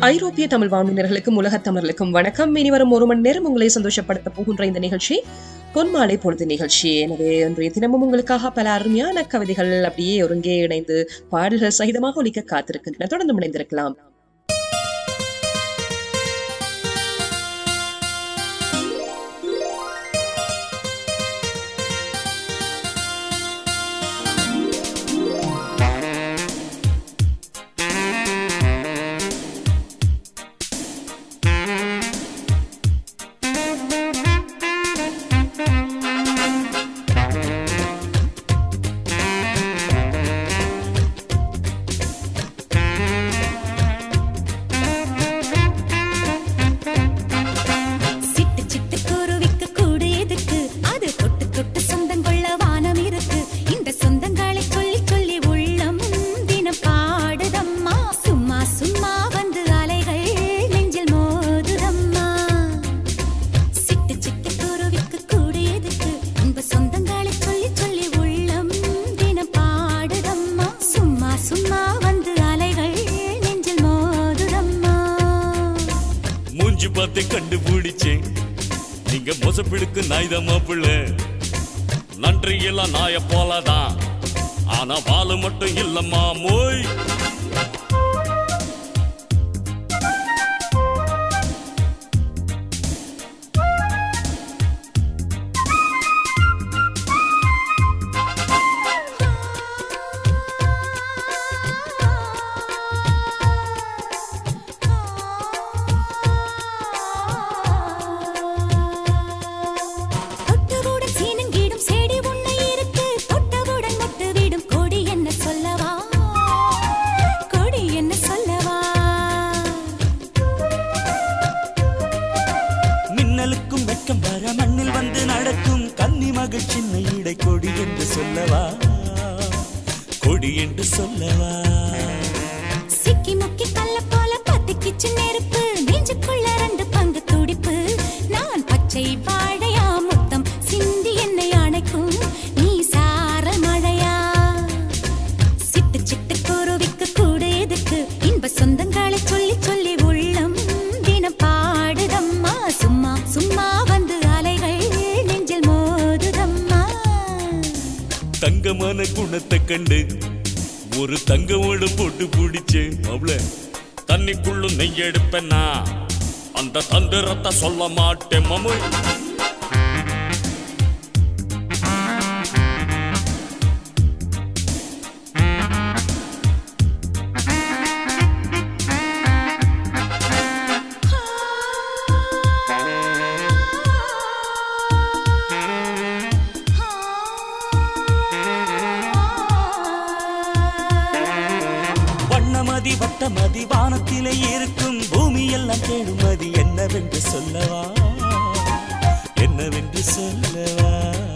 ஐரோப்பிய தமிழ் வானொலியர்களுக்கும் உலகத் தமிழர்களுக்கும் வணக்கம் இனி வரும் ஒரு மணி நேரம் உங்களை சந்தோஷப்படுத்த போகின்ற இந்த நிகழ்ச்சி பொன்மாலை பொழுது நிகழ்ச்சி எனவே இன்றைய தினமும் உங்களுக்காக பல அருமையான கவிதைகள் அப்படியே ஒருங்கே இணைந்து பாடல்கள் சகிதமாக ஒலிக்க காத்திருக்கின்றன தொடர்ந்து இணைந்திருக்கலாம் சிட்டு சிட்டு குருவிக்கு கூடு எதுக்கு அது தொட்டு தொட்டு சொந்தங்கொள்ள வானம் இருக்கு இந்த சொந்தங்களை சொல்லி சொல்லி உள்ளம் தினம் பாடுதம்மா சும்மா சும்மா வந்து அலைகள் நெஞ்சில் மோதுதம்மா சிட்டு சிட்டு குருவிக்கு கூடு எதுக்கு இந்த சொந்தங்களை சொல்லி சொல்லி உள்ளம் தினம் பாடுதம்மா சும்மா சும்மா வந்து அலைகள் நெஞ்சில் மோதுதம்மா மூஞ்சி பார்த்து கண்டுபிடிச்சேன் நீங்க மொசப்பிடுக்கு நாய்தான் மாப்பிள்ள நன்றி எல்லாம் நாய போலதான் ஆனா பாலு மட்டும் இல்லம்மா மோய் தொட்டவுடன் சீனங்கீடும் செடி உன்னை இருக்கு தொட்டவுடன் முட்டு விடும் கொடி என்ன சொல்லவா கொடி என்ன சொல்லவா மின்னலுக்கும் வெட்கம் வர மண்ணில் வந்து நடக்கும் கன்னி மகள் சின்ன இடை கொடி என்று சொல்லவா கொடி என்று சொல்லவா சிக்கி முக்கி கல்ல போல பத்திக்கிச்சு நெருப்பு நெஞ்சுக்குள்ள ரெண்டு பங்கு துடிப்பு நான் பச்சை வாழையா முத்தம் சிந்தி என்னை அணைக்கும் நீ சாரல் மழையா சிட்டு சிட்டு குருவிக்கு கூட எதுக்கு இன்ப சொந்தங்களை சொல்லி சொல்லி உள்ளம் தினம் பாடுதம்மா சும்மா சும்மா வந்து அலைகள் நெஞ்சில் மோதுதம்மா தங்கமான குணத்தை கண்டு ஒரு தங்கமோடு போட்டு பிடிச்சேன் அவள தண்ணிக்குள்ளும் நெய் எடுப்பேன்னா அந்த தந்திரத்தை சொல்ல மாட்டேன் மமோய் வண்ணமதி வட்டமதி வானத்திலே இருக்கும் பூமி எல்லாம் தேடுமதி என்னவென்று சொல்லவா என்னவென்று சொல்லவா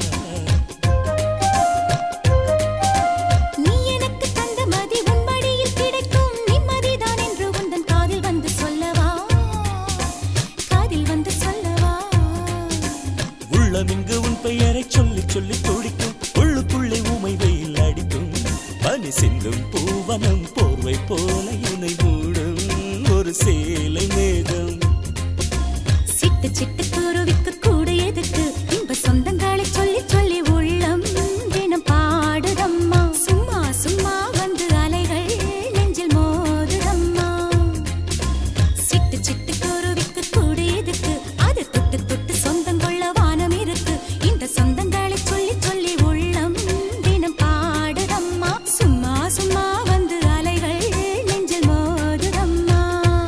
நீ எனக்கு தந்த மதி உன் மடியில் கிடைக்கும் நிம்மதிதான் என்று உந்தன் காதில் வந்து சொல்லவா காதில் வந்து சொல்லவா உள்ளமிங்கு உன் பெயரை சொல்லி சொல்லி துடிக்கும் உள்ளுக்குள்ளே ஊமை வெயில் அடிக்கும் பனி சிந்தும் பூவனம் போர்வை போல என்னை மூடும் ஒரு சேலை மேகம் சிட்டு சிட்டு குருவிக்கு கூட எதுக்கு இன்ப சொந்தங்களை சொல்லி சொல்லி உள்ளம் தினம் பாடுதம்மா சும்மா சும்மா வந்து அலைகள் நெஞ்சில் மோதுதம்மா சிட்டு சிட்டு குருவிக்கு கூட எதுக்கு அது தொட்டு தொட்டு சொந்தங்கொள்ள வானம் இருக்கு இந்த சொந்தங்களை சொல்லி சொல்லி உள்ளம் தினம் பாடுதம்மா சும்மா சும்மா வந்து அலைகள் நெஞ்சில் மோதுதம்மா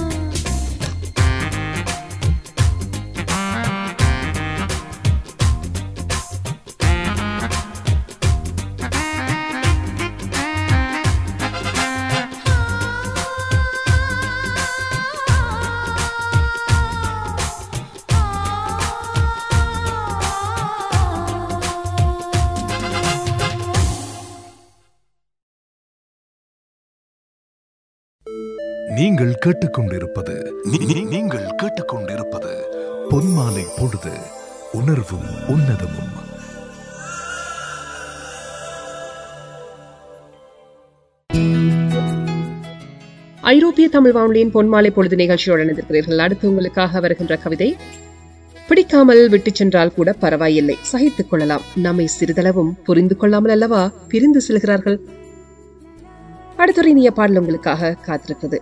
நீங்கள் கேட்டுக்கொண்டிருப்பது நீ- நீ- நீங்கள் கேட்டுக்கொண்டிருப்பது பொன்மாலை பொழுது உணர்வும் உன்னதமும் ஐரோப்பிய தமிழ் வானொலியின் பொன்மாலை பொழுது நிகழ்ச்சியோடு இணைந்திருக்கிறீர்கள் அடுத்து உங்களுக்காக வருகின்ற கவிதை பிடிக்காமல் விட்டுச் சென்றால் கூட பரவாயில்லை சகித்துக் கொள்ளலாம் நம்மை சிறிதளவும் புரிந்து கொள்ளாமல் அல்லவா பிரிந்து செல்கிறார்கள் அடுத்தொரு இனிய பாடல் உங்களுக்காக காத்திருக்கிறது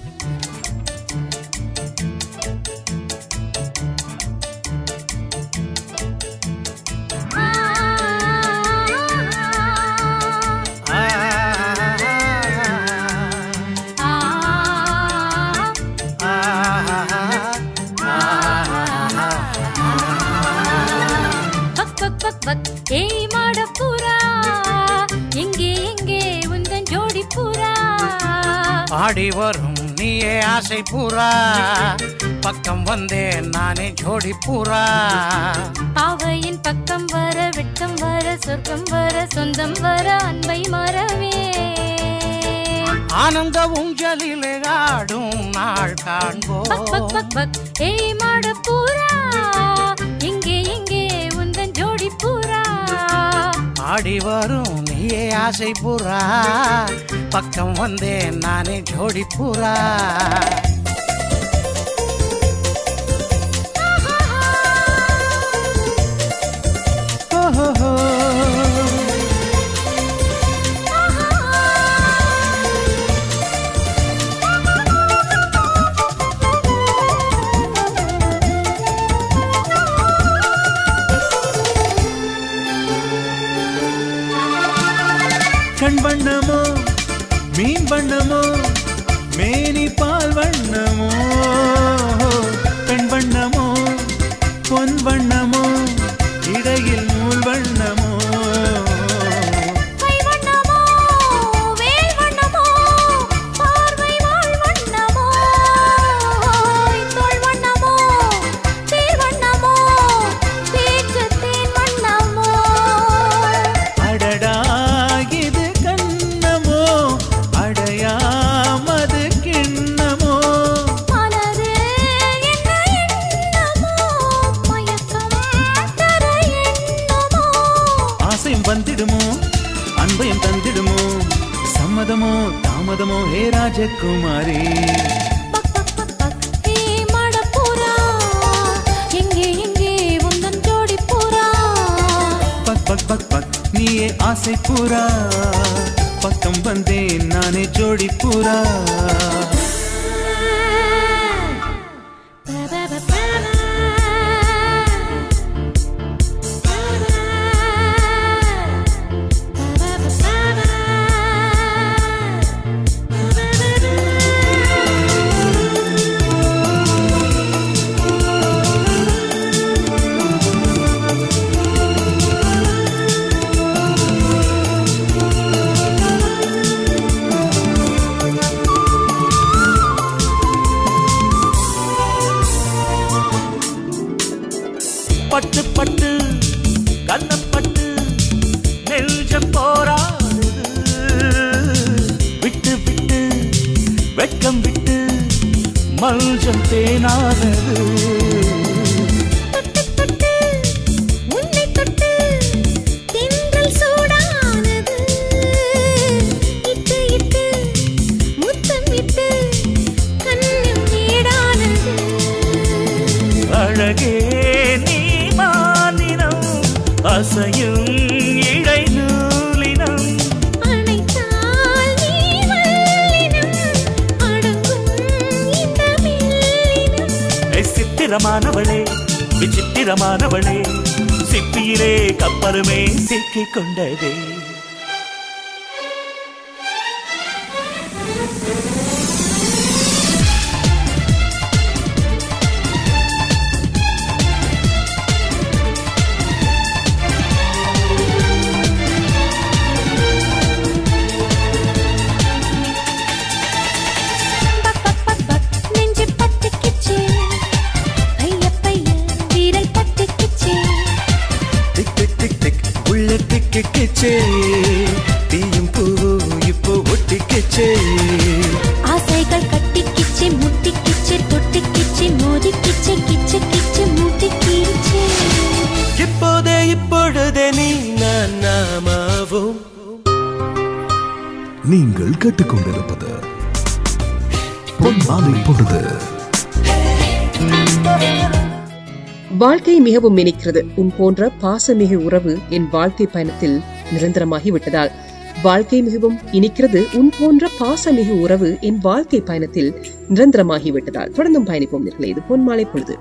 பக் பக் பக் பக் ஏய் மாடப்புறா எங்கே எங்கே உந்தன் ஜோடி புறா ஆடி வரும் நீயே ஆசை பூரா பக்கம் வந்தேன் நானே ஜோடி பூரா பாவையின் பக்கம் வர வெட்கம் வர சொர்க்கம் வர சொந்தம் வர அன்பை மறவே ஆனந்த ஊஞ்சலிலே ஆடும் நாள் பக் பக் காண்போம் பக் பக் ஏய் மாடப்புறா எங்கே எங்கே உந்தன் ஜோடி புறா ஆடி வரும் நீயே ஆசை பூரா பக்கம் வந்தேன் நானே ஜோடி பூரா ஓஹோஹோ. கண் வண்ணமோ மீன் வண்ணமோ மேனி பால் வண்ணமோ பெண் வண்ணமோ பொன் வண்ணமோ இடையில் நூல் வண்ணமோ கை வண்ணமோ வேல் வண்ணமோ பார்வை வாழ் வண்ணமோ தோள் வண்ணமோ தேர் வண்ணமோ பேச்சு தேன் வண்ணமோ அடடா இது கண்ணமோ அடையாமது கிண்ணமோ மனது என்ன எண்ணமோ மயக்கம் தர எண்ணமோ ஆசையும் வந்திடுமோ அன்பையும் தந்திடுமோ சம்மதமோ தாமதமோ ஹே ராஜகுமாரி பக் பக் பக் பக் ஏ மடப்புறா எங்கே எங்கே உந்தன் ஜோடி புறா பக் பக் பக் பக் நீயே ஆசை பூரா பக்கம் வந்தேன் நானே ஜோடி பூரா பட்டு பட்டு கண்ணப்பட்டு நெஞ்சம் போராடுது விட்டு விட்டு வெட்கம் விட்டு மல்ஜம் தேனானது உன்னை தொட்டு தென்றல் சூடானது இட்டு இட்டு முத்தம் இட்டு கண்ணும் வீடானது அழகே நீ மானினம் அசையும் இழை நூலினம் அணைத்தால் நீ வல்லினம் அடங்கும் இந்த மெல்லினம் சித்திரமானவளே விசித்திரமானவளே சிப்பியிலே கப்பலுமே சிக்கிக் கொண்டதே பக் பக் பக் பக் நெஞ்சு பத்துக்கிச்சு ஐய பைய வீரல் பத்துக்கிச்சு டிக் டிக் டிக் டிக் உள்ள டிக்கு கிச்சே தீயும் பூவும் இப்போ ஒட்டிக்கிச்சே ஆசைகள் கட்டிக்கிச்சு முட்டிக்கிச்சு தொட்டிக்கிச்சு மோதிக்கிச்சு கிச்சு கிச்சு முட்டிக்கிச்சு இப்போதே இப்பொழுதே நீ நான் நாமாவும் நீங்கள் கேட்டுக்கொண்டிருப்பது பொன் மாலை பொழுது வாழ்க்கை மிகவும் இனிக்கிறது உன் போன்ற பாசமிகு உறவு என் வாழ்க்கை பயணத்தில் நிரந்தரமாகி விட்டதால் வாழ்க்கை மிகவும் இனிக்கிறது உன் போன்ற பாசமிகு உறவு என் வாழ்க்கை பயணத்தில் நிரந்தரமாகி விட்டதால் தொடர்ந்தும் பயணிப்போம் நேர்களே இது பொன் மாலை பொழுது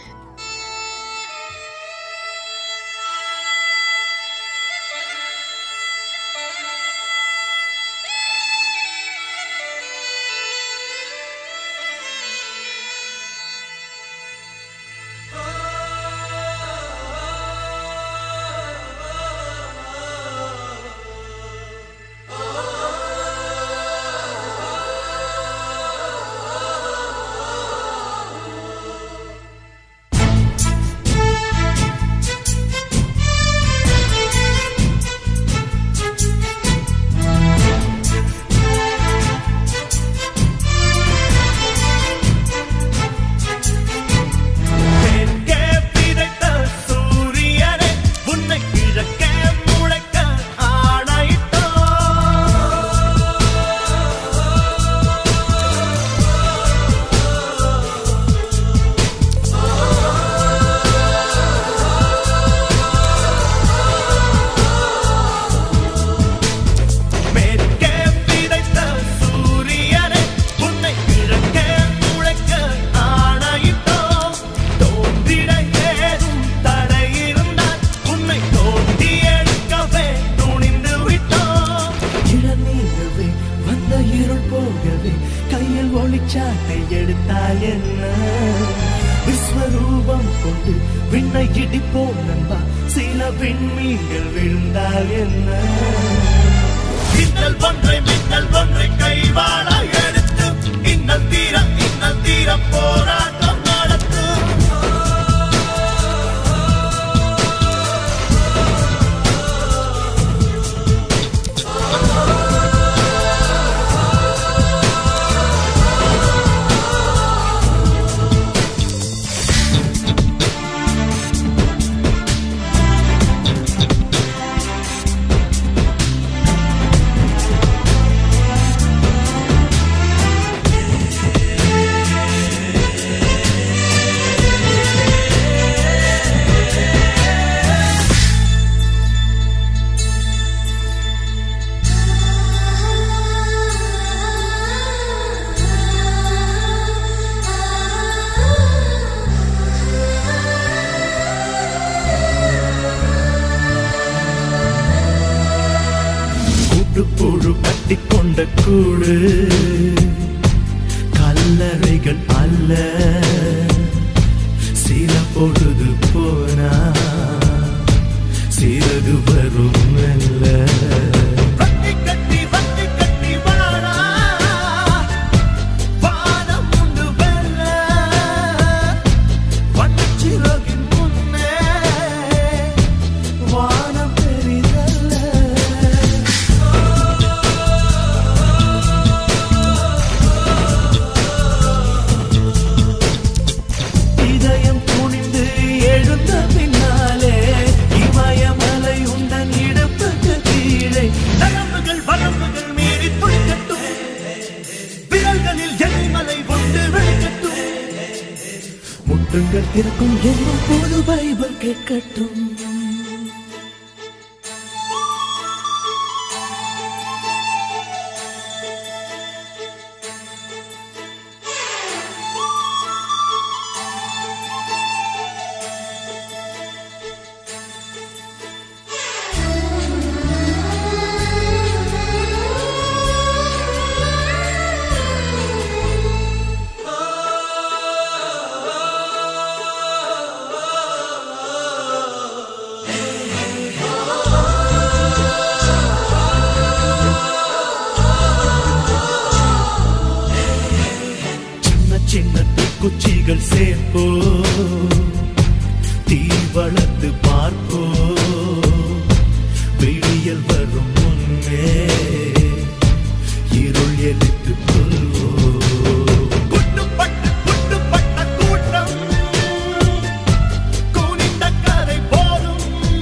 தெற்கே விதைத்த சூரியனே, உன்னை கிழக்கே முளைக்க ஆணையிட்டோம். மேற்கே விதைத்த சூரியனே, உன்னை கிழக்கே முளைக்க ஆணையிட்டோம். தோன்றிட ஏதும் தடை இருந்தால் உன்னை தோண்டி எடுக்கவே துணிந்து விட்டோம் இளநீரவே வந்த இருள் போகவே கையில் ஒளிச்சாட்டை எடுத்தால் என்ன விஸ்வரூபம் கொண்டு விண்ணை இடிப்போம் நண்பா சில விண்மீன்கள் விழுந்தால் என்ன மின்னல் ஒன்றை மின்னல் ஒன்றை கைவாள எடுத்து இன்னல் தீர இன்னல் தீர போராட்டம் நடத்தும் கூட்டு புழு கட்டி கொண்ட கூடு கல்லறைகள் அல்ல சில பொழுது போனா சிறகு வரும் மெல்ல வட்டி கட்டி வட்டி கட்டி வாழா வானம் உண்டு வெல்ல வண்ணச்சிறகின் முன்னே வானம் பெரிதல்ல இதயம் துணிந்து எழுந்த பின்னாலே இமயமலை உந்தன் இடுப்புக்கு கீழே நரம்புகள் வரம்புகள் மீறி துடிக்கட்டும் விரல்களில் எரிமலை கொண்டு வெளிக்கட்டும் முட்டுங்கள் திறக்கும் என்னும் போது பைபிள் கேட்கட்டும் சின்ன சின்ன குச்சிகள் சேர்ப்போ தீ வளர்த்து பார்ப்போ விடியல் வரும் முன்னே இருள் எதிர்த்து கொள்வோ குட்டுப்பட்டு குட்டுப்பட்ட கூட்டம் கூனிந்த கரை போதும்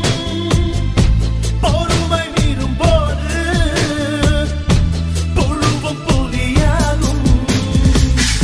பொறுமை மீறும் போது புழுவும் புலியாகும்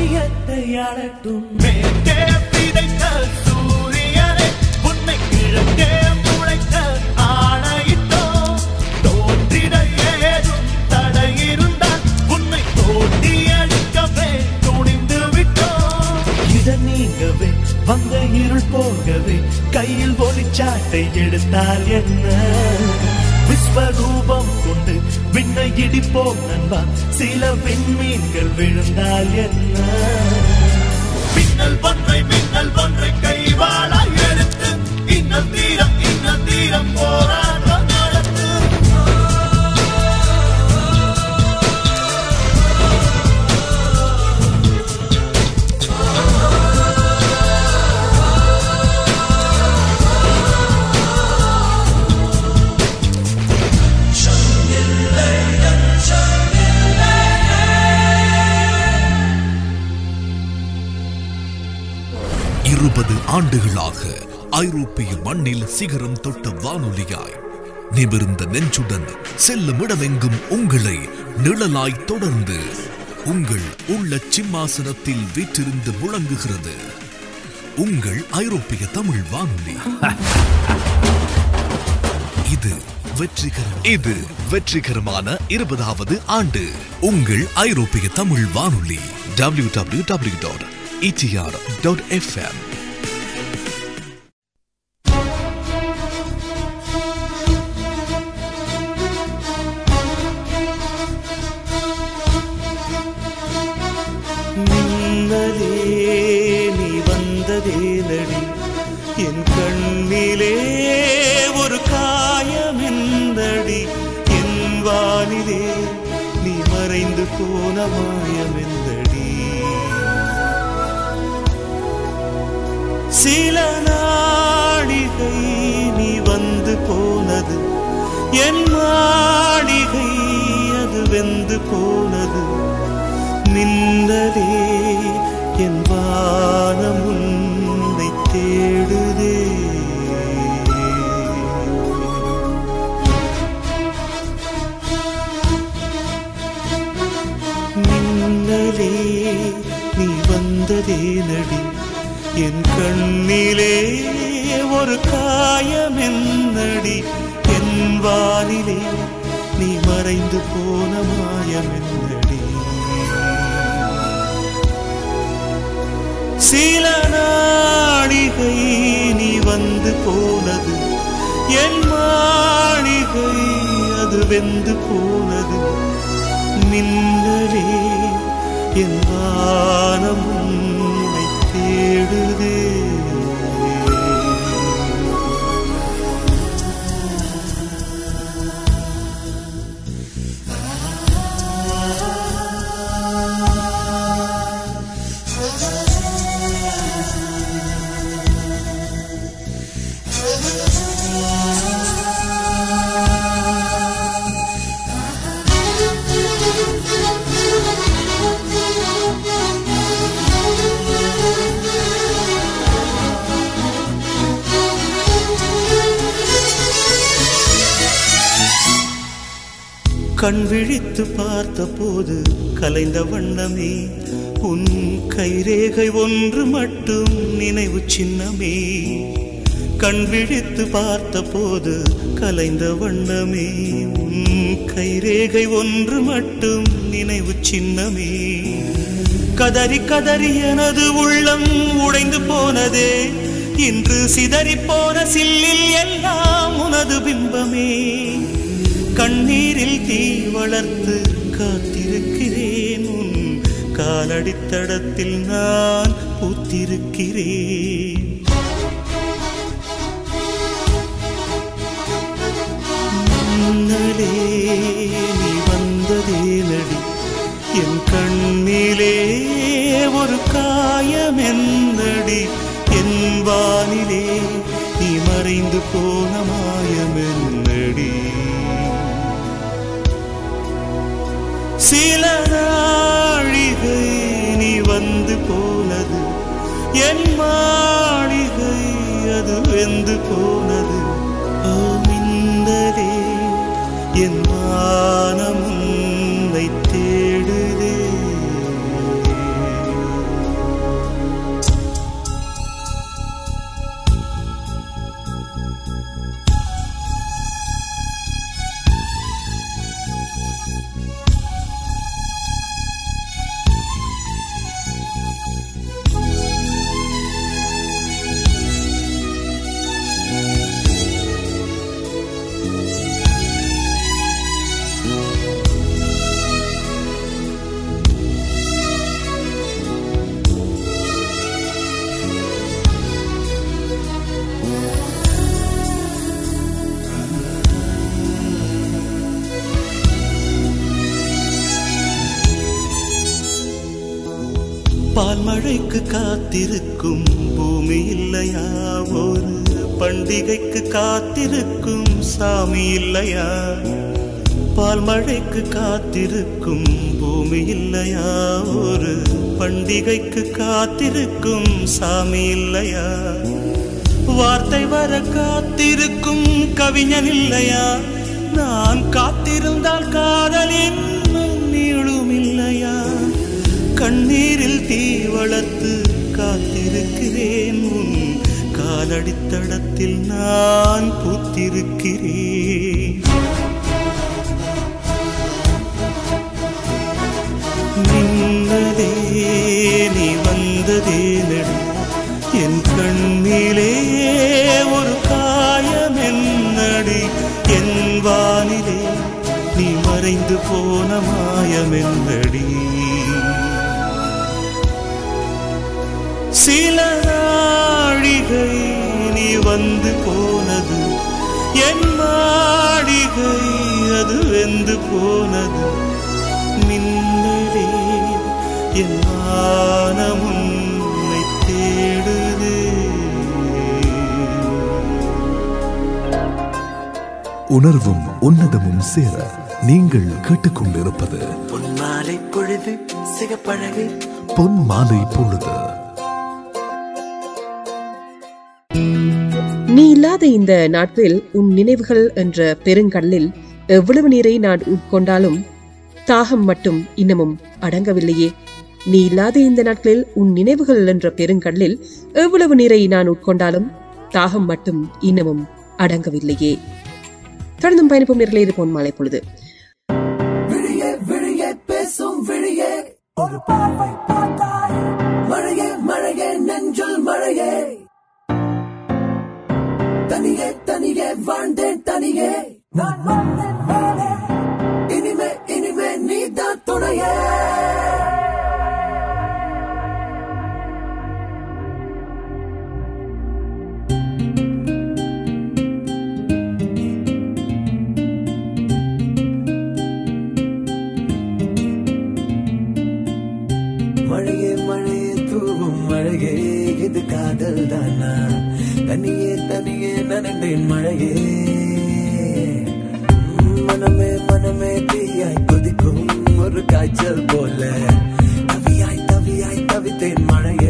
காரியத்தை அழட்டும் மேற்கே விதைத்த சூரியனே உன்னை கிழக்கே முளைக்க ஆணையிட்டோம் தோன்றிட ஏதும் தடை இருந்தால் உன்னை தோண்டி அடிக்கவே துணிந்து விட்டோம் இத நீங்கவே வந்த இருள் போகவே கையில் ஒளிச்சாட்டை எடுத்தால் என்ன விஸ்வரூபம் கொண்டு விண்ணை இடிப்போம் நண்பா சில விண்மீன்கள் விழுந்தால் என்ன மின்னல் ஒன்றை மின்னல் ஒன்றை கைவாளாய் எடுத்து இன்னல் தீரம் இன்னல் தீரம் போராட்டம் நடத்து இருபது ஆண்டுகளாக ஐரோப்பிய மண்ணில் சிகரம் தொட்ட வானொலியாய் நிமிர்ந்த நெஞ்சுடன் செல்லும் இடமெங்கும் உங்களை நிழலாய் தொடர்ந்து உங்கள் உள்ள சிம்மாசனத்தில் வீற்றிருந்து முழங்குகிறது உங்கள் ஐரோப்பிய தமிழ் வானொலி இது வெற்றிகரம் இது வெற்றிகரமான இருபதாவது ஆண்டு உங்கள் ஐரோப்பிய தமிழ் வானொலி W W W dot ETR dot FM மின்னலே நீ வந்ததே நடி என் கண்ணிலே ஒரு காயம் எந்தடி என் வானிலே நீ மறைந்து போன மாயம் எந்தடி சில நாடிகை நீ வந்து போனது என் மாளிகை அது வெந்து போனது நின்றதே என் வானம் உன்னை தேடுதே மின்னலே நீ வந்ததே நடி என் கண்ணிலே ஒரு காயம் என்னடி என் வானிலே நீ மறைந்து போன மாயம் என்னடி சில நாடிகை நீ வந்து போனது என் மாளிகை அது வெந்து போனது மின்னலே என் வானம் உன்னை தேடுதே கண் விழித்து பார்த்த போது கலைந்த வண்ணமே உன் கைரேகை ஒன்று மட்டும் நினைவு சின்னமே கண் விழித்து பார்த்த போது கலைந்த வண்ணமே உன் கைரேகை ஒன்று மட்டும் நினைவு சின்னமே கதறி கதறி எனது உள்ளம் உடைந்து போனதே இன்று சிதறி போன சில்லில் எல்லாம் உனது பிம்பமே கண்ணீரில் தீ வளர்த்து காத்திருக்கிறேன் உன் காலடித்தடத்தில் நான் பூத்திருக்கிறேன் முன்னலே நீ வந்ததே நடி என் கண்ணிலே ஒரு காயம் என்னடி என் வானிலே நீ மறைந்து போன மாயம் என்னடி சில நாழிகை நீ வந்து போனது என் மாளிகை அது வெந்து போனது ஓ மின்னலே என் வானம் உன்னை தேடுதே பால்மழைக்கு காத்திருக்கும் பூமி இல்லையா ஒரு பண்டிகைக்கு காத்திருக்கும் சாமி இல்லையா பால்மழைக்கு காத்திருக்கும் பூமி இல்லையா ஒரு பண்டிகைக்கு காத்திருக்கும் சாமி இல்லையா வார்த்தை வர காத்திருக்கும் கவிஞன் இல்லையா நான் காத்திருந்தால் காதலின் நீளும் இல்லையா கண்ணீரில் தீ வளர்த்து காத்திருக்கிறேன் உன் காலடித்தடத்தில் நான் பூத்திருக்கிறேன் நின்னதே நீ வந்ததே நடி என் கண்ணிலே ஒரு காயம் என்னடி என் வானிலே நீ மறைந்து போன மாயமென்னடி சில நாழிகை நீ வந்து போனது என் மாளிகை அது வெந்து போனது மின்னலே என் வானம் உன்னை தேடுதே உணர்வும் உன்னதமும் சேர நீங்கள் கேட்டுக்கொண்டிருப்பது பொன்மாலை பொழுது சிகப்பழகு பொன் மாலை பொழுது நீ இல்லாத இந்த நாட்களில் உன் நினைவுகள் என்ற பெருங்கடலில் எவ்வளவு நீரை நான் உட்கொண்டாலும் தாகம் மட்டும் இன்னமும் அடங்கவில்லையே நீ இல்லாத இந்த நாட்களில் உன் நினைவுகள் என்ற பெருங்கடலில் எவ்வளவு நீரை நான் உட்கொண்டாலும் தாகம் மட்டும் இன்னமும் அடங்கவில்லையே தொடர்ந்தும் பயணிப்போம் நேர்களே இது பொன் மாலை பொழுது விழியே விழியே பேசும் விழியே ஒரு பார்வை பார்த்தாய் மழையே மழையே நெஞ்சில் மழையே தனியே தனியே வாழ்ந்தேன் தனியே நான் வந்தேன் மேலே இனிமே இனிமே நீதான் துணையே மழையே மழையே தூவும் மழையே இது காதல் தானா தனியே தனியே நனண்டேன் மழையே மனமே மனமே தீயாய் கொதிக்கும் ஒரு காய்ச்சல் போல தவியாய் தவியாய் தவித்தேன் மழையே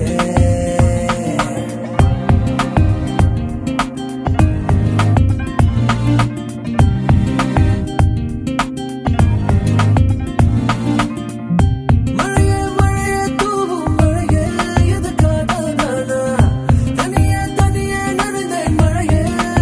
மழையே மழையே தூவும் மழையே இது காதல் தானா தனியே தனியே நனைந்தேன் மழையே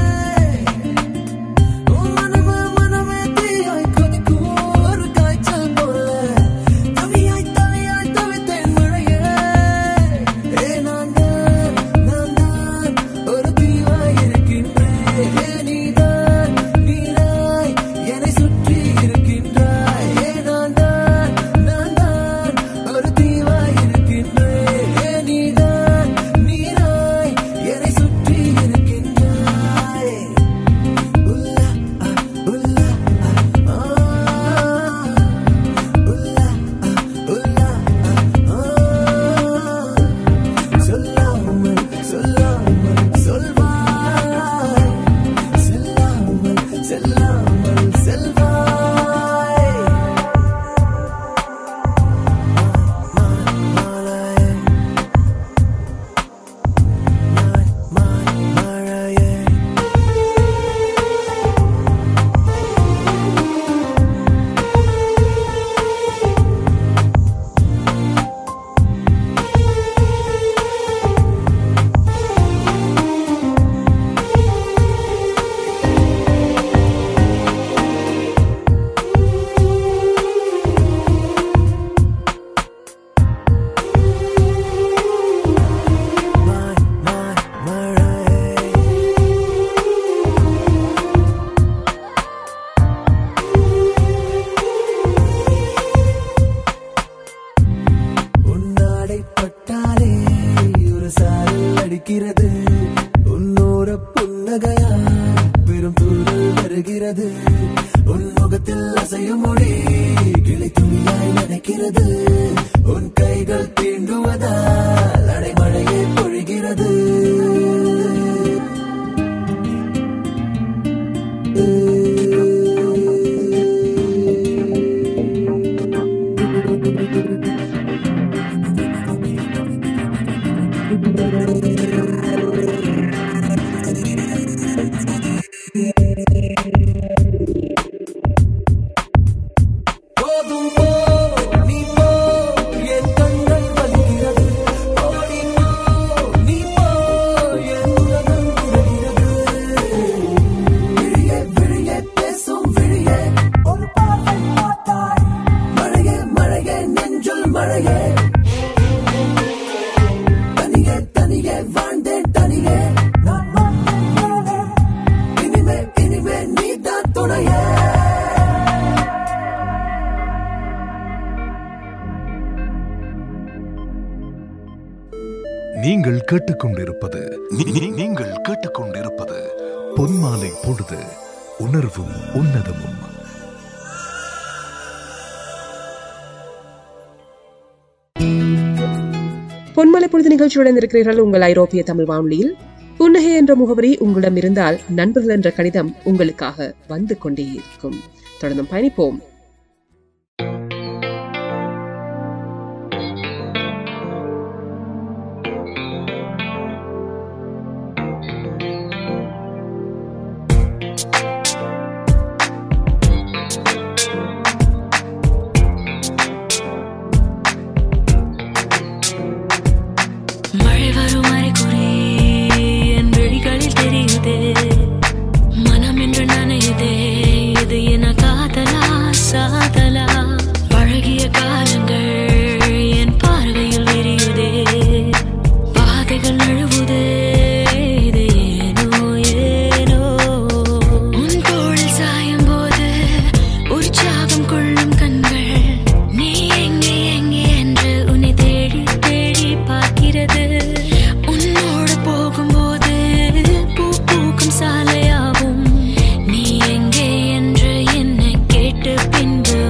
மனமே மனமே தீயாய் கொதிக்கும் ஒரு காய்ச்சல் போல தவியாய் தவியாய் தவித்தேன் மழையே ஏ நான் தான் நான் தான் ஒரு தீவாய் இருக்கின்றேன் ஏ நீதான் நீராய் என்னை சுற்றி இருக்கின்றாய் ஏ நான் தான் நான் தான் ஒரு தீவாய் இருக்கின்றேன் ஏ நீதான் நீராய் என்னை சுற்றி இருக்கின்றாய் உல்லா ஆ, உல்லா ஆ, ஆ. உல்லா ஆ, உல்லா ஆ, ஆ. சொல்லாமல் சொல்லாமல் சொல்வாய் செல்லாமல் செல்லாமல் செல்வாய் மாலையே மாலையே அணைக்கிறது உன்னோர புன்னகையா பெரும் தூரல் வருகிறது உன் முகத்தில் அசையும் மொழி கிளை துணியாய் நினைக்கிறது உன் கைகள் தீண்டுவதால் அடைமழையே பொழிகிறது போதும் போ நீ போ என் கண்கள் வலிக்கிறது ஓடி போ நீ போ என் உலகம் உருகிறது விழியே விழியே பேசும் விழியே ஒரு பார்வை பார்த்தாய் மழையே மழையே நெஞ்சுள் மழையே தனியே தனியே வாழ்ந்தேன் தனியே நான் வாழ்ந்தேன் இனிமே இனிமே நீதான் துணையே நீங்கள் கேட்டுக்கொண்டிருப்பது நீ- நீ- நீங்கள் கேட்டுக்கொண்டிருப்பது பொன்மாலை பொழுது உணர்வும் உன்னதமும் பொன்மலை பொழுது நிகழ்ச்சியுடன் இருக்கிறீர்கள் உங்கள் ஐரோப்பிய தமிழ் வானொலியில் புன்னகை என்ற முகவரி உங்களிடம் இருந்தால் நண்பர்கள் என்ற கடிதம் உங்களுக்காக வந்து கொண்டே இருக்கும் தொடர்ந்தும் பயணிப்போம் மழை வரும் அறைகுறி என் விழிகளில் தெரியுதே மனம் என்று நனையுதே இது என காதலா சாதலா பழகிய காலங்கள் என் பார்வையில் விரியுதே பாதைகள் நழுவுதே இது ஏனோ ஏனோ உன் தோளில் சாயும் போது உற்சாகம் கொள்ளும் கண்கள் நீ எங்கே எங்கே என்று உன்னை தேடி தேடி பார்க்கிறது உன்னோடு போகும்போது பூ பூக்கும் சாலையாகும் நீ எங்கே என்று என்னை கேட்டு பின்பு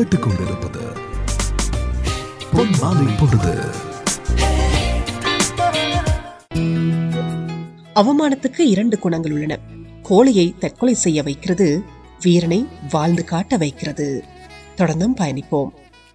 கேட்டுக்கொண்டிருப்பது பொன்மாலை பொழுது அவமானத்துக்கு இரண்டு குணங்கள் உள்ளன கோழையை தற்கொலை செய்ய வைக்கிறது வீரனை வாழ்ந்து காட்ட வைக்கிறது தொடர்ந்தும் பயணிப்போம்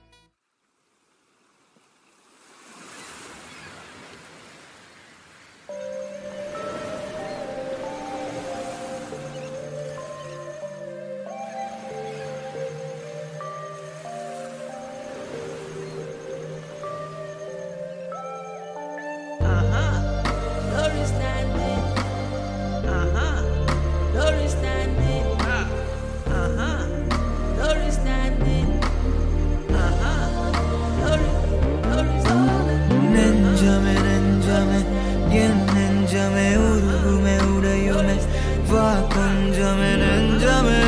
Glory standing. Uh-huh. Glory standing. Uh-huh. Glory standing. Uh-huh. Glory, glory standing. நெஞ்சமே நெஞ்சமே என் நெஞ்சமே உருகுமே உடையுமே வா கொஞ்சமே நெஞ்சமே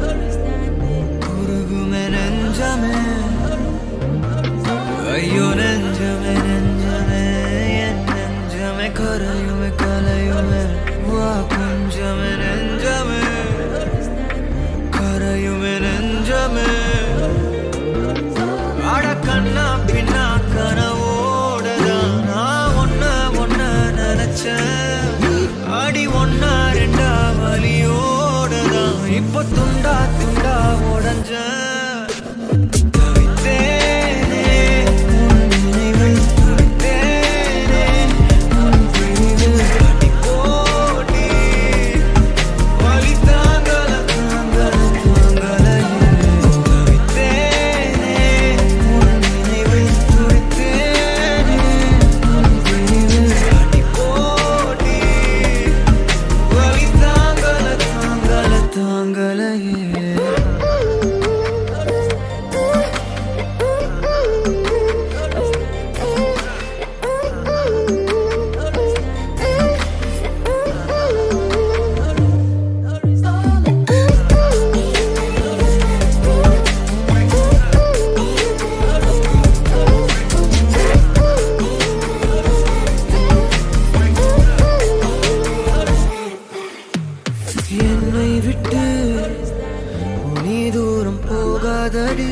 உருகுமே நெஞ்சமே ஐயோ நெஞ்சமே நெஞ்சமே என் நெஞ்சமே கரையுமே கலையுமே வா கொஞ்சமே நெஞ்சமே கரையுமே நெஞ்சமே அட கண்ணா பின்னா கனவோடதான் நான் ஒன்ன ஒன்ன நினைச்சேன் அடி ஒன்னா ரெண்டா வலியோடதான் இப்ப துண்டா துண்டா உடஞ்சேன் தவித்தேனே, உன் நினைவில் துடித்தேனே, உன் பிரிவில் அடி போடி. வலி தாங்கல தாங்கல தாங்கலையே. தவித்தேனே, உன் நினைவில் துடித்தேனே, உன் பிரிவில் அடி போடி. வலி தாங்கல தாங்கல தாங்கலையே என்னை விட்டு நீ தூரம் போகாதடி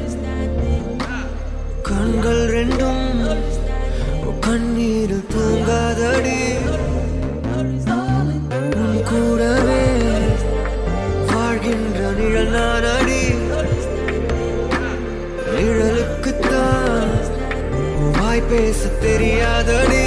கண்கள் ரெண்டும் கண்ணீர் தூங்காதடி உன் கூடவே வாழ்கின்ற நிழல் நானடி நிழலுக்குத்தான் வாய் பேச தெரியாதடி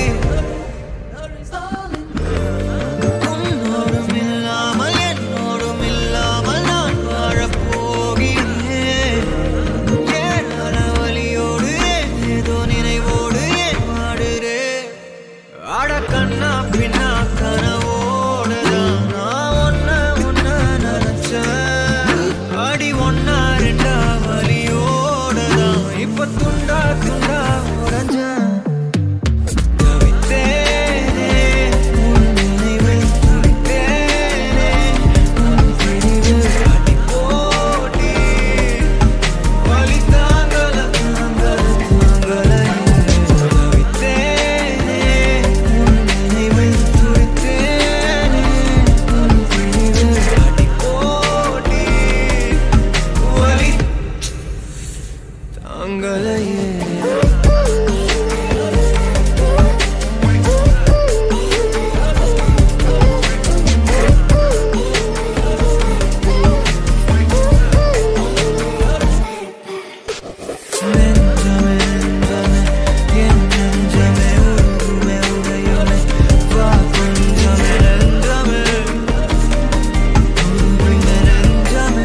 உன்னோடும் இல்லாமல் என்னோடும் இல்லாமல் நான் வாழப் போகிறேன் ஏன் அனவலியோடு ஏன் ஏதோ நினைவோடு ஏன் வாடுறேன் அட கண்ணா பின்னா கனவோடுதான் நான் ஒன்ன ஒன்ன நினைச்சேன் அடி ஒன்னா ரெண்டா வலியோடுதான் இப்ப துண்டா துண்டா உடஞ்சேன் தவித்தேனே, உன் நினைவில் துடித்தேனே, உன் பிரிவில் அடி போடி. வலி தாங்கல தாங்கல தாங்கலையே. தவித்தேனே, உன் நினைவில் துடித்தேனே, உன் பிரிவில் அடி போடி. வலி தாங்கலையே நெஞ்சமே நெஞ்சமே என் நெஞ்சமே உருகுமே உடையுமே வா கொஞ்சமே நெஞ்சமே உருகுமே நெஞ்சமே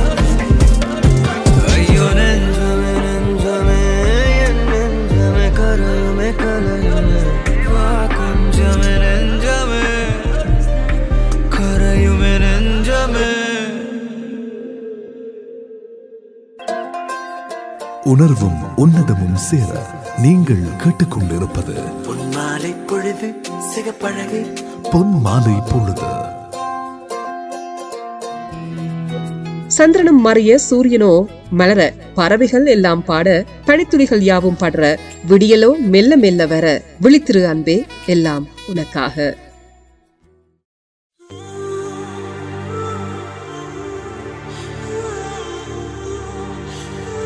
ஐயோ நெஞ்சமே நெஞ்சமே என் நெஞ்சமே கரையுமே கலையுமே வா கொஞ்சமே நெஞ்சமே கரையுமே நெஞ்சமே உணர்வும் உன்னதமும் சேர நீங்கள் கேட்டுக்கொண்டிருப்பது பொன்மாலை பொழுது சிகப்பழகு பொன் மாலை பொழுது சந்திரனும் மறைய சூரியனோ மலர பறவைகள் எல்லாம் பாட பனித்துளிகள் யாவும் படர விடியலோ மெல்ல மெல்ல வர விழித்திரு அன்பே எல்லாம் உனக்காக ஆ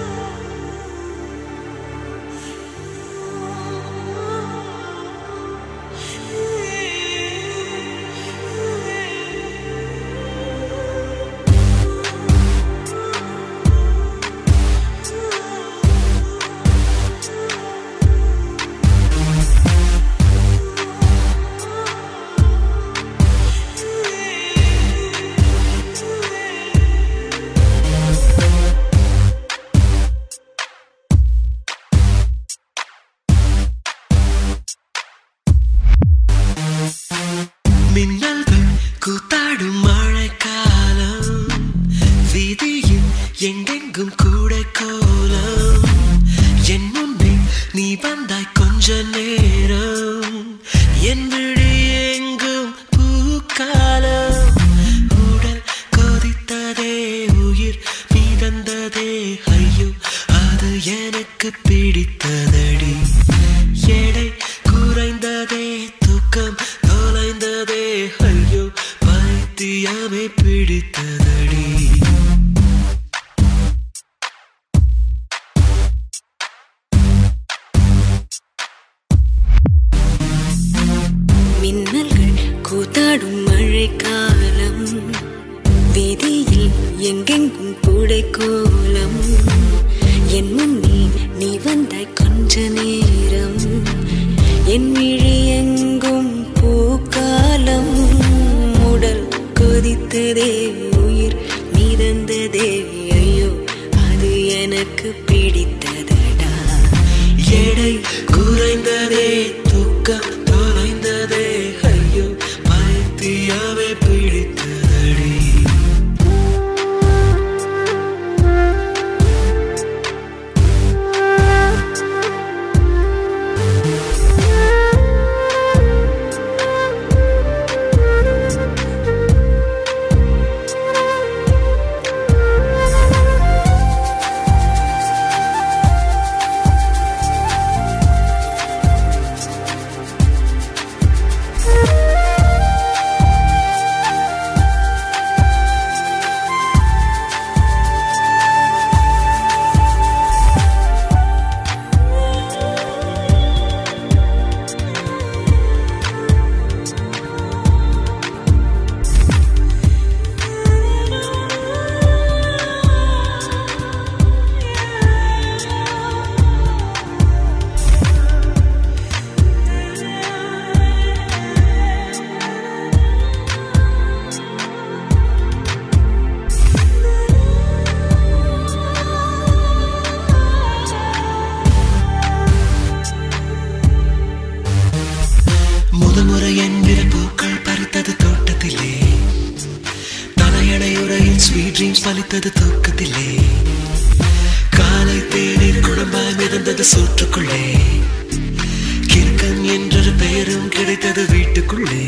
கொதித்ததே உயிர் மிதந்ததே ஐயோ அது எனக்கு பிடித்ததடா எடை குறைந்ததே தூக்கம் தொலைந்ததே ஐயோ பைத்தியமே பிடித்ததடி முதல் முறை என் விரல் பூக்கள் பறித்தது தோட்டத்திலே தலையணை உரையில் ஸ்வீட் ட்ரீம்ஸ் பலித்தது தூக்கத்திலே காலை தேநீர் குழம்பாய் மிதந்தது சூற்றுக்குள்ளே கிறுக்கன் என்றொரு பெயரும் கிடைத்தது வீட்டுக்குள்ளே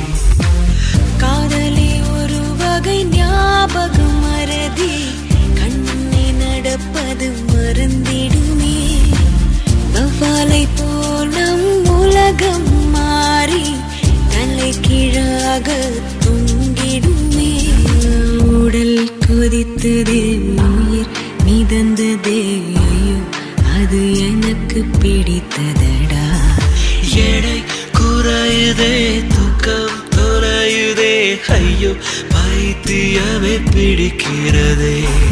காதலே ஒரு வகை ஞாபகம் மறதி கண்ணே நடப்பது மறந்திடுமே வவ்வாலை போல் நம் உலகம் மாறி தலை கீழாக தொங்கிடுமே உடல் கொதித்ததே உயிர் மிதந்ததே ஐயோ அது எனக்கு பிடித்ததடா எடை குறையுதே தூக்கம் தொலையுதே ஐயோ பைத்தியமே பிடிக்கிறதே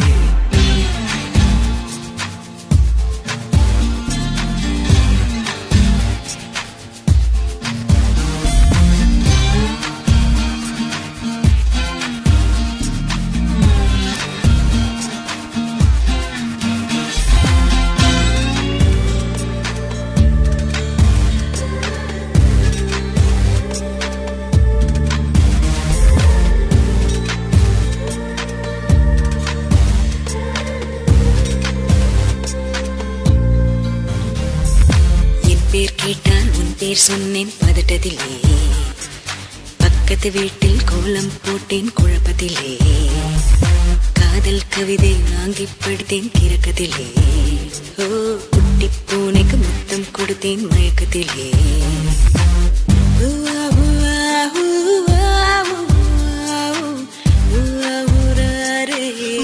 என் பேர் கேட்டால் உன் பேர் சொன்னேன் பதட்டத்திலே பக்கத்து வீட்டில் கோலம் போட்டேன் குழப்பத்திலே காதல் கவிதை வாங்கி படித்தேன் கிறக்கத்திலே ஓ குட்டி பூனைக்கு முத்தம் கொடுத்தேன் மயக்கத்திலே ஊவா, ஊவா, ஊவா, ஊவா, ஊவா, ஊராரே.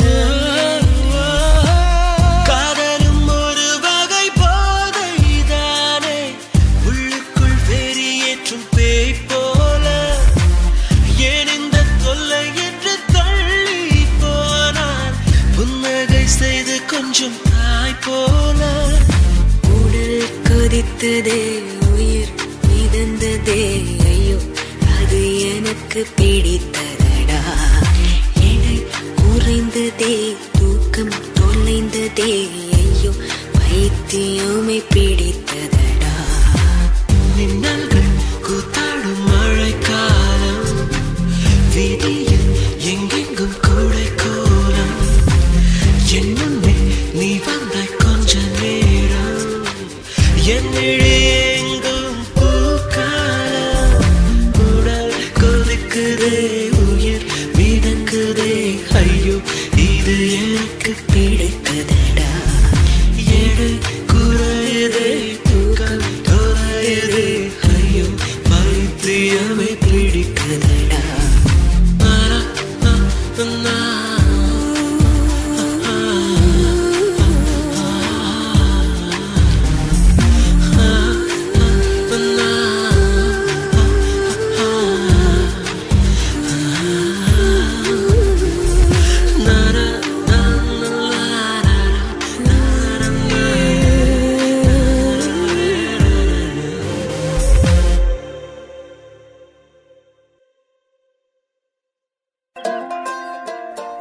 காதலும் ஒரு வகை போதைதானே உள்ளுக்குள் வெறியேற்றும் பேய் போல ஏன் இந்த தொல்லை என்று தள்ளி போனான் புன்னகை செய்து கொஞ்சம் தாய் போல உடல் கொதித்ததே உயிர் மிதந்ததே ஐயோ அது எனக்கு பிடித்ததடா எடை குறைந்ததே தூக்கம் தொலைந்ததே ஐயோ பைத்தியமே பிடித்ததடா மின்னல்கள் கூத்தாடும் மழைக்காலம் வீதியில் எங்கெங்கும் கூடை கோலம் என் முன்னே நீ வந்தாய் கொஞ்ச நேரம் என் நிழி எங்கும் பூக்காலம் உடல் கொதிக்குதே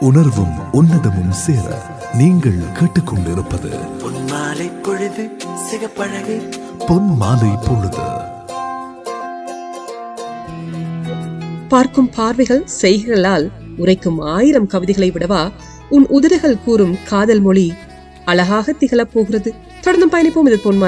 உணர்வும் உன்னதமும் சேர நீங்கள் கேட்டுக்கொண்டிருப்பது பொன்மாலை பொழுது சிகப்பழகு பொன் மாலை பொழுது பார்க்கும் பார்வைகள் செய்கைகளால் உரைக்கும் ஆயிரம் கவிதைகளை விடவா உன் உதடுகள் கூறும் காதல் மொழி அழகாக திகழப் போகிறது தொடர்ந்து பயணிப்போம் இது பொன்மா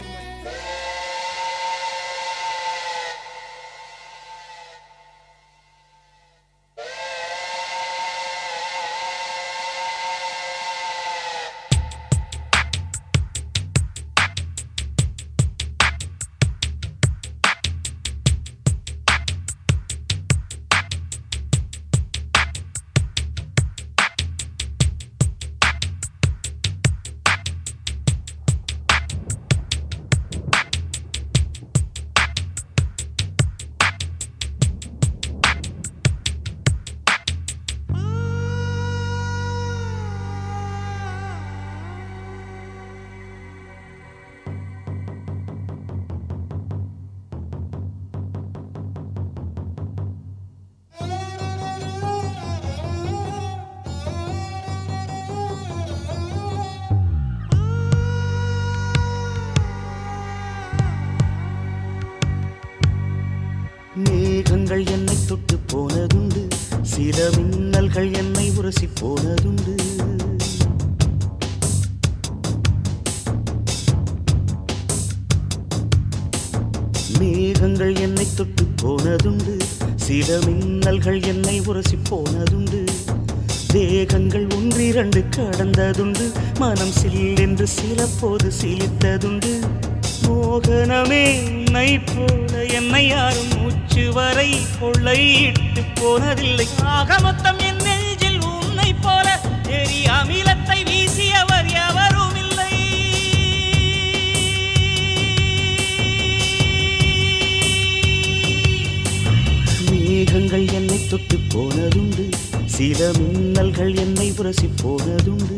மேகங்கள் என்னை தொட்டு போனதுண்டு சில மின்னல்கள் என்னை உரசி போனதுண்டு மேகங்கள் என்னை தொட்டு போனதுண்டு சில மின்னல்கள் என்னை உரசி போனதுண்டு தேகங்கள் ஒன்றிரண்டு கடந்ததுண்டு மனம் சில்லென்று சில போது சிலித்ததுண்டு மோகனமே உன்னை போல என்னை யாரும் மூச்சு வரை கொள்ளையிட்டு போனதில்லை ஆக மொத்தம் என் நெஞ்சில் உன்னை போல எரி அமிலத்தை வீசியவர் எவரும் இல்லை மேகங்கள் என்னை தொட்டு போனதுண்டு சில மின்னல்கள் என்னை உரசி போனதுண்டு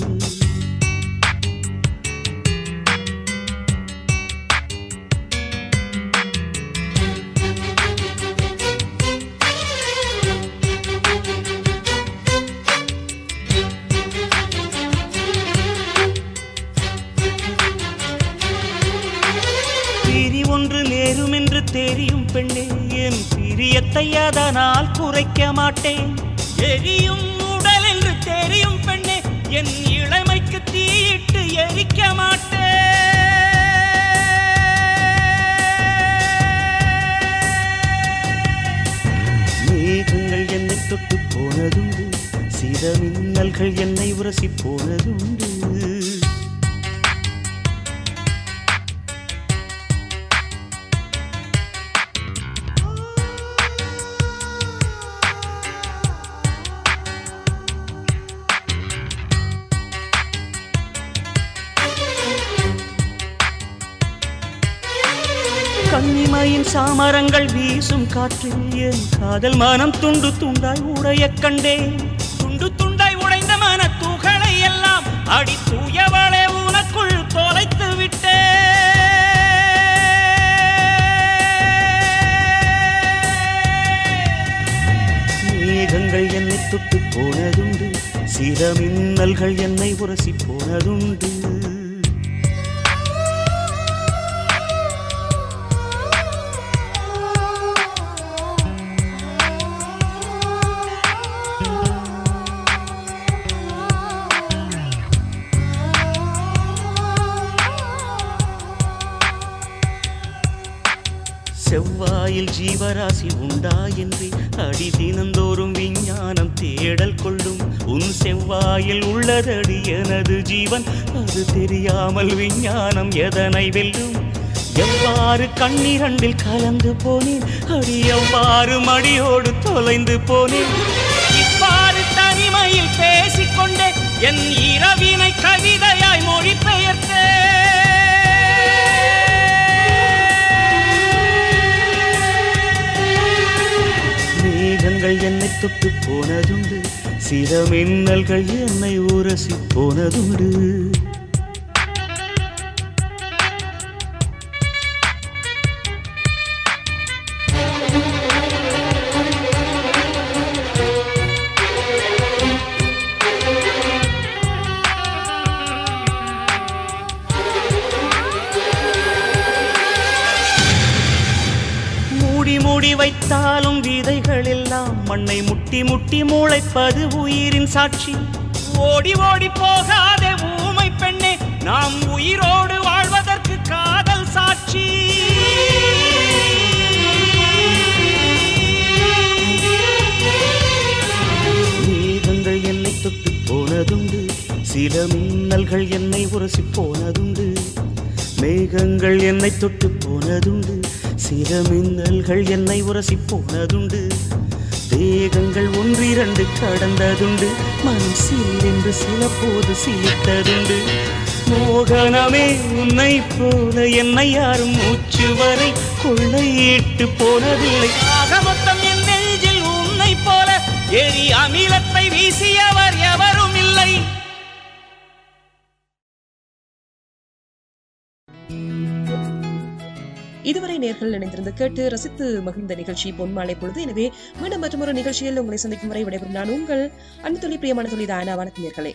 பிரி ஒன்று நேரும் என்று தெரியும் பெண்ணே என் பிரியத்தை அதனால் குறைக்க மாட்டேன் எரியும் உடல் என்று தெரியும் பெண்ணே என் இளமைக்கு தீயிட்டு எரிக்க மாட்டேன் மேகங்கள் என்னை தொட்டு போனதுண்டு சில மின்னல்கள் என்னை உரசி போனதுண்டு கன்னிமையின் சாமரங்கள் வீசும் காற்றில் என் காதல் மனம் துண்டு துண்டாய் உடைய கண்டேன் துண்டு துண்டாய் உடைந்த மன துகளை எல்லாம் அடி தூயவளே உனக்குள் தொலைத்து விட்டேன் மேகங்கள் என்னை தொட்டு போனதுண்டு சில மின்னல்கள் என்னை உரசி போனதுண்டு செவ்வாயில் ஜீவராசி உண்டா என்று அடி தினந்தோறும் விஞ்ஞானம் தேடல் கொள்ளும் உன் செவ்வாயில் உள்ளதடி எனது ஜீவன் அது தெரியாமல் விஞ்ஞானம் எதனை வெல்லும் எவ்வாறு கண்ணிரண்டில் கலந்து போனேன் அடி எவ்வாறு மடியோடு தொலைந்து போனேன் இவ்வாறு தனிமையில் பேசிக்கொண்டே என் இரவினை கவிதையாய் மொழிபெயர்த்தேன் மேகங்கள் என்னை தொட்டு போனதுண்டு சில மின்னல்கள் என்னை உரசி போனதுண்டு கல்வி மூடி வைத்தாலும் விதைகள் எல்லாம் மண்ணை முட்டி முட்டி முளைப்பது உயிரின் சாட்சி ஓடி ஓடி போகாதே ஊமை பெண்ணே நாம் உயிரோடு வாழ்வதற்கு காதல் சாட்சி மேகங்கள் என்னை தொட்டு போனதுண்டு சில மின்னல்கள் என்னை உரசி போனதுண்டு மேகங்கள் என்னை தொட்டு போனதுண்டு சில மின்னல்கள் என்னை உரசி போனதுண்டு தேகங்கள் ஒன்றிரண்டு கடந்ததுண்டு மனம் சில்லென்று சில போது சிலித்ததுண்டு மோகனமே உன்னை போல என்னை யாரும் மூச்சு வரை கொள்ளையிட்டு போனதில்லை ஆக மொத்தம் என் நெஞ்சில் உன்னை போல எரி அமிலத்தை வீசியவர் எவரும் இல்லை இதுவரை நேர்கள் இணைந்திருந்து கேட்டு ரசித்து மகிழ்ந்த நிகழ்ச்சி பொன்மாலை பொழுது எனவே மீண்டும் மற்றொரு நிகழ்ச்சியில் உங்களை சந்திக்கும் வரை விடைபெறும் நான் உங்கள் அன்பு தொழில் பிரியமான தொழில் தாயனா வணக்கம் நேர்களே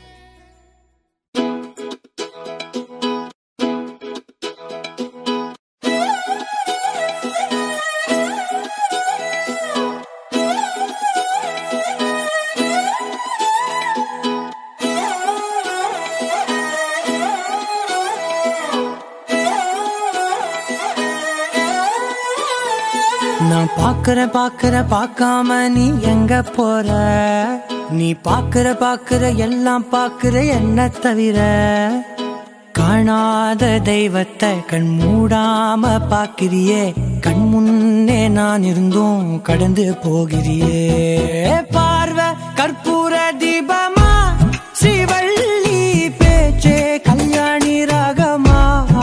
நான் பாக்குற பாக்குற பார்க்காம நீ எங்க போற நீ பாக்குற பாக்குற எல்லாம் பாக்குற என்ன தவிர காணாத தெய்வத்தை கண் மூடாம பாக்கிறியே கண் முன்னே நான் இருந்தும் கடந்து போகிறியே பார்வை கற்பூர தீபமா ஸ்ரீவள்ளி பேச்சே கல்யாணி ராகமா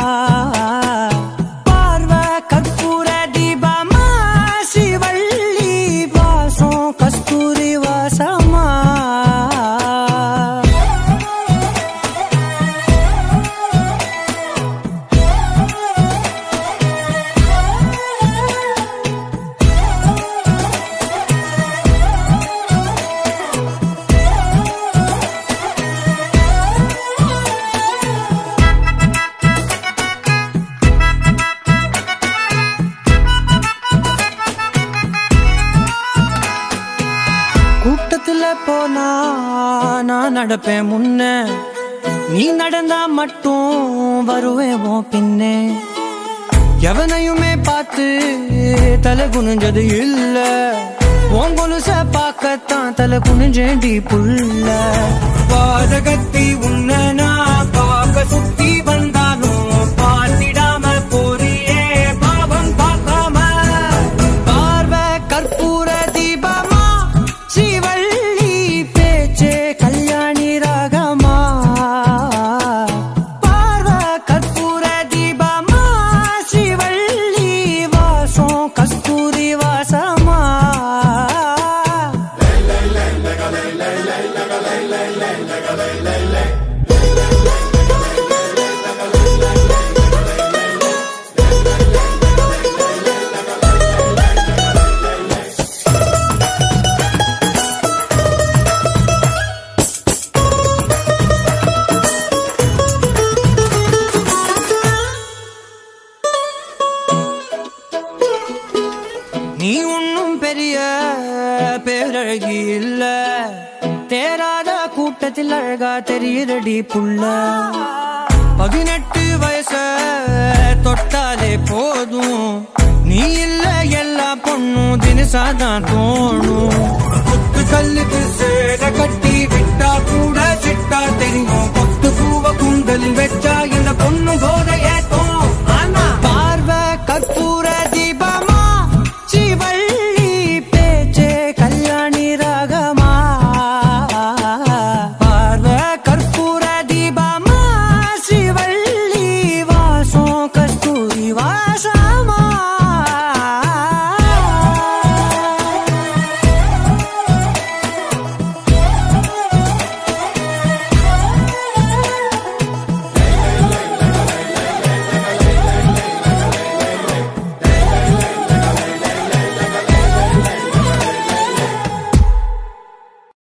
பார்வை கற்பூர தீபமா ஸ்ரீவள்ளி வாசம் கஸ்தூரி வாசமா கூட்டத்துல போனா நான் நடப்பேன் முன்ன நீ நடந்தா மட்டும் வருவேன் உன் பின்னே எவனையுமே பார்த்து தலை குனிஞ்சது இல்ல உன் கொலுச பார்க்கத்தான் தலை குனிஞ்சேண்டி புள்ள பாதகத்தி உன்ன நான் பார்க்க சுத்தி வந்தாலும் பார்த்திடாம போறியே பாவம் பார்க்காம பார்வை கற்பூர தீபமா ஸ்ரீவள்ளி பேச்சே கல்யாணி ராகமா பார்வை கற்பூர தீபமா ஸ்ரீவள்ளி வாசம் கஸ்தூரி வாசமா நீ ஒன்னும் பெரிய பேரழகி இல்ல தேராத கூட்டத்தில் அழகா தெரியுதடி புள்ள பதினெட்டு வயச தொட்டாலே போதும் நீ இல்ல எல்லா பொண்ணும் தினசாதான் தோணும் கொத்து கல்லுக்கு சேர கட்டி விட்டா கூட சிட்டா தெரியும் கொத்து பூவ குண்டலில் வச்சா இந்த பொண்ணு போதைய